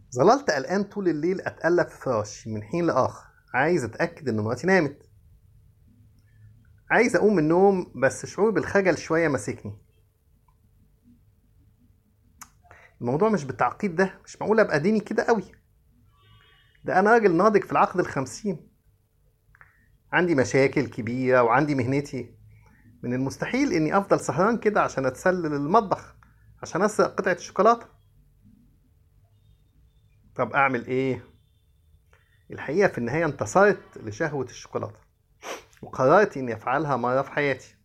ظللت قلقان طول الليل أتقلب في فراشي من حين لآخر عايز أتأكد إن مراتي نامت عايز أقوم من النوم بس شعور بالخجل شوية ماسكني الموضوع مش بالتعقيد ده مش معقول أبقى ديني كده قوي ده أنا راجل ناضج في العقد الخمسين عندي مشاكل كبيرة وعندي مهنتي من المستحيل إني أفضل سهران كده عشان أتسلل المطبخ عشان أسرق قطعة الشوكولاتة طب أعمل إيه؟ الحقيقة في النهاية انتصرت لشهوة الشوكولاتة وقررت إني أفعلها مرة في حياتي